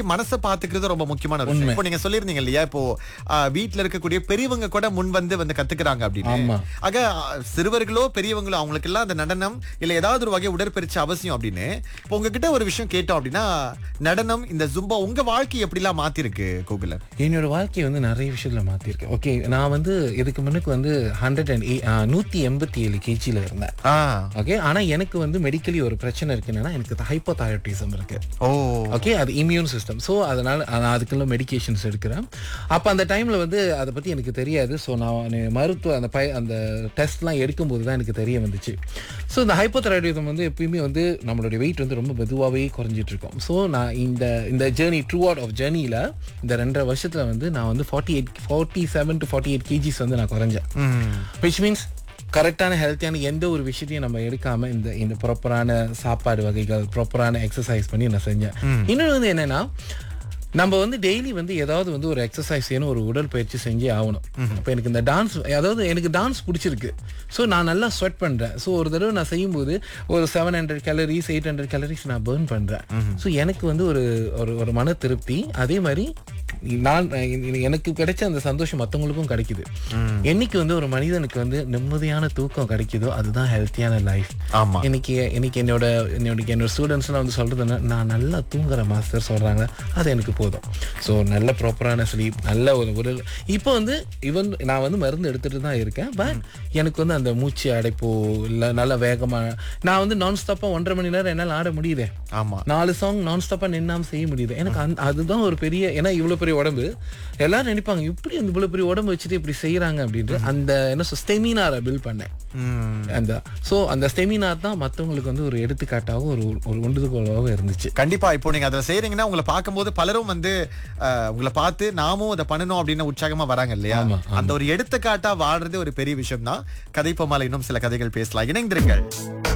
மனசை பாத்துக்கிறது ரொம்ப முக்கியமான ஒரு விஷயம் இப்போ நீங்க சொல்லிருந்தீங்க இல்லையா இப்போ ஆ, வீட்ல இருக்கக்கூடிய பெரியவங்க கூட முன் வந்து வந்து கத்துக்கிறாங்க அப்படின்னு ஆமா. ஆக ஆ, சிறுவர்களோ பெரியவங்களோ அவங்களுக்கு எல்லாம் அந்த நடனம் இல்ல ஏதாவது ஒரு வகை உடற்பயிற்சி அவசியம் அப்படின்னு இப்போ உங்ககிட்ட ஒரு விஷயம் கேட்டோம் அப்படின்னா நடனம் இந்த ஜும்பா உங்க வாழ்க்கை எப்படி எல்லாம் மாத்திருக்கு கோகுலன் என்னோட வாழ்க்கையை வந்து நிறைய விஷயத்துல மாத்திருக்கேன் ஓகே நான் வந்து இதுக்கு முன்னுக்கு வந்து ஹண்ட்ரட் அண்ட் நூத்தி எண்பத்தி ஏழு கேஜில இருந்தேன் ஆ ஓகே ஆனா எனக்கு வந்து மெடிக்கலி ஒரு பிரச்சனை இருக்கு என்னன்னா எனக்கு ஹைப்போதைராய்டிசம் இருக்கு ஓ ஓகே அது இம்யூன் சிஸ்டம் ஸோ அதனால நான் அதுக்குள்ள மெடிகேஷன்ஸ் எடுக்கிறேன் அப்போ அந்த டைம்ல வந்து அதை பத்தி எனக்கு தெரியாது ஸோ நான் மருத்துவ அந்த பய அந்த டெஸ்ட்லாம் எடுக்கும்போது தான் எனக்கு தெரிய வந்துச்சு ஸோ இந்த ஹைப்போதைராய்டிசம் வந்து எப்பயுமே வந்து நம்மளுடைய வெயிட் வந்து ரொம்ப மெதுவாகவே குறைஞ்சிட்டு இருக்கும் ஸோ நான் இந்த இந்த ஜேர்னி ட்ரூ அவுட் ஆஃப் ஜேர்னியில் இந்த ரெண்டரை வருஷத்துல வந்து நான் வந்து forty eight forty seven to forty eight kgs வந்து நான் குறைஞ்சேன் ம் விச் மீன்ஸ் கரெக்டான ஹெல்த்தியான எந்த ஒரு விஷயத்தையும் நம்ம எடுக்காம இந்த இந்த ப்ராப்பரான சாப்பாடு வகைகள் ப்ராப்பரான எக்ஸசைஸ் பண்ணி நான் செஞ்சேன் இன்னொன்று வந்து என்னன்னா நம்ம வந்து டெய்லி வந்து ஏதாவது வந்து ஒரு எக்ஸசைஸ் செய்யணும் ஒரு உடற்பயிற்சி செஞ்சே ஆகணும் இப்போ எனக்கு இந்த டான்ஸ் அதாவது எனக்கு டான்ஸ் பிடிச்சிருக்கு ஸோ நான் நல்லா ஸ்வெட் பண்ணுறேன் ஸோ ஒரு தடவை நான் செய்யும்போது ஒரு seven hundred calories eight hundred calories நான் பேர்ன் பண்ணுறேன் ஸோ எனக்கு வந்து ஒரு ஒரு ஒரு மன திருப்தி அதே மாதிரி நான் எனக்கு கிடைச்ச அந்த சந்தோஷம் மற்றவங்களுக்கும் கிடைக்குது என்னைக்கு வந்து ஒரு மனிதனுக்கு வந்து நிம்மதியான தூக்கம் கிடைக்குதோ அதுதான் ஹெல்த்தியான லைஃப் ஆமா இன்னைக்கு இன்னைக்கு என்னோட என்னோட என்னோட ஸ்டூடெண்ட்ஸ்லாம் வந்து சொல்றது என்ன, நான் நல்லா தூங்குற மாஸ்டர் சொல்றாங்க அது எனக்கு போதும் ஸோ நல்ல ப்ராப்பரான ஸ்லீப் நல்ல ஒரு உடல் இப்போ வந்து ஈவன் நான் வந்து மருந்து எடுத்துட்டு தான் இருக்கேன் பட் எனக்கு வந்து அந்த மூச்சு அடைப்போ இல்லை நல்ல வேகமா நான் வந்து நான் ஸ்டாப்பாக ஒன்றரை மணி நேரம் என்னால் ஆட முடியுதே ஆமா நாலு சாங் நான் ஸ்டாப்பா நின்னாம செய்ய முடியுது எனக்கு அந்த அதுதான் ஒரு பெரிய ஏன்னா இவ்வளவு பெரிய உடம்பு எல்லாரும் நினைப்பாங்க இப்படி அந்த இவ்வளவு பெரிய உடம்பு வச்சுட்டு இப்படி செய்யறாங்க அப்படின்ட்டு அந்த என்ன ஸ்டெமினாரை பில்ட் பண்ணேன் ம் அந்த சோ அந்த ஸ்டெமினார் தான் மத்தவங்களுக்கு வந்து ஒரு எடுத்துக்காட்டாகவும் ஒரு ஒரு உண்டுகோலாகவும் இருந்துச்சு கண்டிப்பா இப்போ நீங்க அதை செய்றீங்கன்னா உங்களை பார்க்கும்போது பலரும் வந்து அஹ், உங்களை பார்த்து நாமும் அதை பண்ணணும் அப்படின்னு உற்சாகமா வராங்க இல்லையா ஆமா, அந்த ஒரு எடுத்துக்காட்டா வாழ்றது ஒரு பெரிய விஷயம் தான் கதை பொம்மால இன்னும் சில கதைகள் பேசலாம் இணைந்திருங்கள்